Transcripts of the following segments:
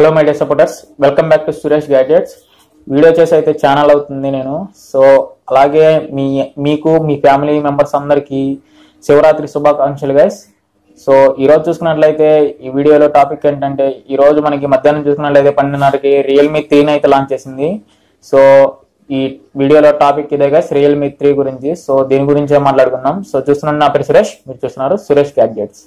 hello my dear supporters welcome back to Suresh gadgets video చేసి అయితే channel అవుతుంది నేను సో అలాగే మీ మీకు మీ ఫ్యామిలీ మెంబర్స్ అందరికీ శివరాత్రి శుభాకాంక్షలు గైస్ సో ఈ రోజు చూసుకున్నట్లయితే ఈ వీడియోలో టాపిక్ ఏంటంటే ఈ రోజు మనకి మధ్యాహ్నం చూసుకున్నట్లయితే పన్నెండున్నరకి రియల్మీ త్రీని అయితే లాంచ్ చేసింది సో ఈ వీడియోలో టాపిక్ ఇదే గైస్ రియల్మీ త్రీ గురించి సో దీని గురించే మాట్లాడుకుందాం సో చూస్తున్నాను నా పేరు సురేష్ మీరు చూస్తున్నారు సురేష్ గ్యాడ్జెట్స్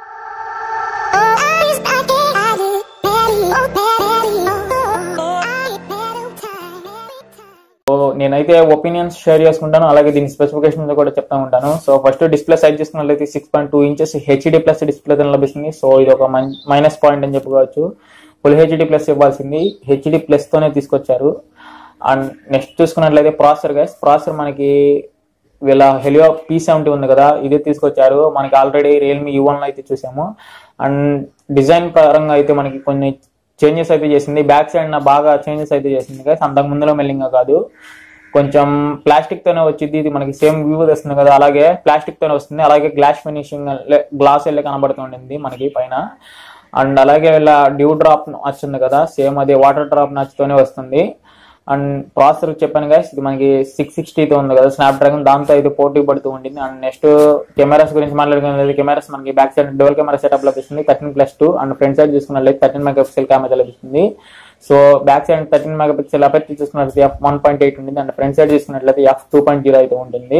సో నేనైతే ఒపీనియన్స్ షేర్ చేసుకుంటాను అలాగే దీని స్పెసిఫికేషన్ కూడా చెప్తా ఉంటాను సో ఫస్ట్ డిస్ప్లే సైజ్ చూసుకున్నట్లయితే six point two inches HD plus display లభిస్తుంది సో ఇది ఒక మైనస్ పాయింట్ అని చెప్పుకోవచ్చు ఫుల్ హెచ్డి ప్లస్ ఇవ్వాల్సింది హెచ్డి ప్లస్ తోనే తీసుకొచ్చారు అండ్ నెక్స్ట్ చూసుకున్నట్లయితే ప్రాసెసర్ గైస్ ప్రాసెసర్ మనకి వీళ్ళ హెలియో పీ సెవెంటీ ఉంది కదా ఇది తీసుకొచ్చారు మనకి ఆల్రెడీ రియల్మీ యూ వన్ అయితే చూసాము అండ్ డిజైన్ పరంగా అయితే మనకి కొన్ని చేంజెస్ అయితే చేసింది బ్యాక్ సైడ్ నా బాగా చేంజెస్ అయితే చేసింది కదా అంతకు ముందులో మెల్లింగా కాదు కొంచెం ప్లాస్టిక్ తోనే వచ్చింది ఇది మనకి సేమ్ వ్యూ వస్తుంది కదా అలాగే ప్లాస్టిక్ తోనే వస్తుంది అలాగే గ్లాస్ ఫినిషింగ్ గ్లాస్ వెళ్ళే కనబడుతుండింది మనకి పైన అండ్ అలాగే ఇలా డ్యూ డ్రాప్ వస్తుంది కదా సేమ్ అదే వాటర్ డ్రాప్ నచ్చుతోనే వస్తుంది అండ్ ప్రాసెసర్ చెప్పాను గైస్ ఇది మనకి సిక్స్ సిక్స్టీతో ఉంది కదా స్నాప్ డ్రాగన్ దాంతో అయితే పోటీ పడుతూ ఉంటుంది అండ్ నెక్స్ట్ కెమెరాస్ గురించి మాట్లాడుకున్నది కెమెరాస్ మనకి back side dual camera setup లభిస్తుంది thirteen plus two and front side చూసుకున్నట్లయితే థర్టీన్ మెగా పిక్సెల్ కెమెరా లభిస్తుంది so back side thirteen megapixel అపెక్ట్ చూసుకున్నట్లయితే ఎఫ్ వన్ పాయింట్ ఎయిట్ ఉంటుంది అండ్ ఫ్రంట్ సైడ్ చూసుకున్నట్లయితే ఎఫ్ టూ పాయింట్ జీరో అయితే ఉంటుంది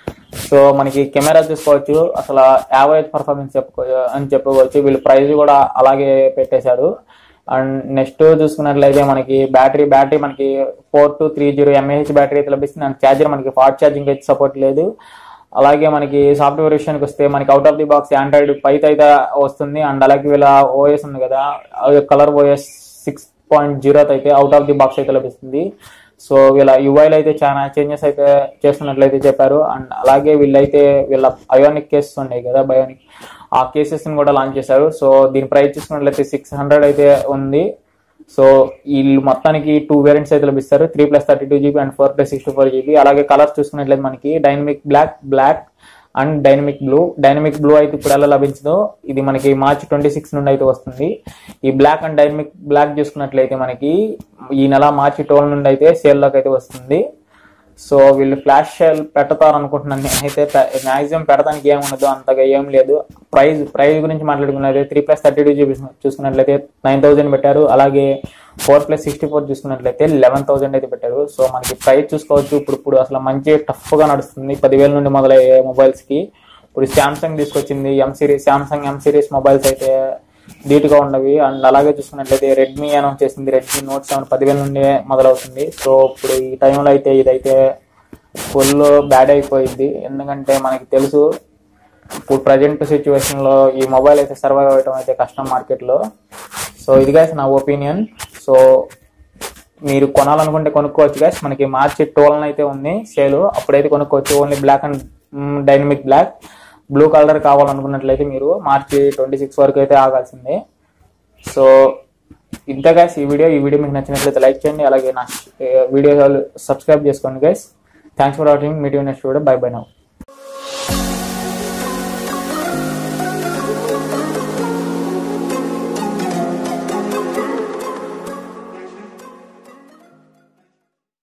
so మనకి కెమెరా చూసుకోవచ్చు అసలు యావరేజ్ పర్ఫార్మెన్స్ చెప్పుకో అని చెప్పుకోవచ్చు వీళ్ళు ప్రైస్ కూడా అలాగే పెట్టేశారు అండ్ నెక్స్ట్ చూసుకున్నట్లయితే మనకి బ్యాటరీ బ్యాటరీ మనకి four two three zero mAh battery అయితే లభిస్తుంది అండ్ ఛార్జర్ మనకి ఫాస్ట్ ఛార్జింగ్ అయితే సపోర్ట్ లేదు అలాగే మనకి సాఫ్ట్వేర్ విషయానికి వస్తే మనకి out of the box Android Pie అయితే వస్తుంది అండ్ అలాగే వీళ్ళ ఓఎస్ ఉంది కదా Color OS six point zero అయితే అవుట్ ఆఫ్ ది బాక్స్ అయితే లభిస్తుంది సో వీళ్ళ యూఐలు అయితే చాలా చేంజెస్ అయితే చేస్తున్నట్లయితే చెప్పారు అండ్ అలాగే వీళ్ళైతే వీళ్ళ అయోనిక్ కేసెస్ ఉన్నాయి కదా బయోనిక్ ఆ కేసెస్ ని కూడా లాంచ్ చేశారు సో దీని ప్రైస్ చూసుకున్నట్లయితే సిక్స్ హండ్రెడ్ అయితే ఉంది సో వీళ్ళు మొత్తానికి టూ వేరియంట్స్ అయితే లభిస్తారు three plus thirty two GB and four plus sixty four GB అలాగే కలర్స్ చూసుకున్నట్లయితే మనకి dynamic black black and dynamic blue dynamic blue అయితే ఇప్పుడు ఎలా లభించదో ఇది మనకి మార్చ్ ట్వంటీ సిక్స్ నుండి అయితే వస్తుంది ఈ బ్లాక్ అండ్ డైనమిక్ బ్లాక్ చూసుకున్నట్లయితే మనకి ఈ నెల మార్చి ట్వెల్వ్ నుండి అయితే సేల్లోకి అయితే వస్తుంది సో వీళ్ళు ఫ్లాష్ సేల్ పెడతారు అనుకుంటున్నాను నేనైతే మ్యాక్సిమం పెడతానికి ఏం ఉండదు అంతగా ఏం లేదు ప్రైస్ ప్రైస్ గురించి మాట్లాడుకున్నట్లయితే three plus thirty two GB చూసుకున్నట్లయితే నైన్ థౌసండ్ పెట్టారు అలాగే ఫోర్ ప్లస్ సిక్స్టీ ఫోర్ చూసుకున్నట్లయితే లెవెన్ థౌసండ్ అయితే పెట్టారు సో మనకి ప్రైస్ చూసుకోవచ్చు ఇప్పుడు ఇప్పుడు అసలు మంచి టఫ్ గా నడుస్తుంది పదివేల నుండి మొదలయ్యే మొబైల్స్ కి ఇప్పుడు శాంసంగ్ తీసుకొచ్చింది M series Samsung M series mobiles అయితే ధీటుగా ఉండవి అండ్ అలాగే చూసుకున్నట్లయితే రెడ్మీ అనౌన్స్ చేసింది రెడ్మీ నోట్ సెవెన్ పదివేల నుండి మొదలవుతుంది సో ఇప్పుడు ఈ టైంలో అయితే ఇదైతే ఫుల్ బ్యాడ్ అయిపోయింది ఎందుకంటే మనకి తెలుసు ఇప్పుడు ప్రజెంట్ సిచ్యువేషన్ లో ఈ మొబైల్ అయితే సర్వైవ్ అవ్వడం అయితే కష్టం మార్కెట్ లో సో ఇది గైస్ నా ఒపీనియన్ సో మీరు కొనాలనుకుంటే కొనుక్కోవచ్చు గైస్ మనకి మార్చి ట్వెల్వ్ అయితే ఉంది సేల్ అప్పుడైతే కొనుక్కోవచ్చు only black and dynamic black blue colour కావాలనుకున్నట్లయితే మీరు మార్చి ట్వంటీ సిక్స్ వరకు అయితే ఆగాల్సిందే సో ఇంత గైస్ ఈ వీడియో ఈ వీడియో మీకు నచ్చినట్లయితే లైక్ చేయండి అలాగే నా వీడియో సబ్స్క్రైబ్ చేసుకోండి గైస్ థ్యాంక్స్ ఫర్ వాచింగ్ మీడియో next video bye bye now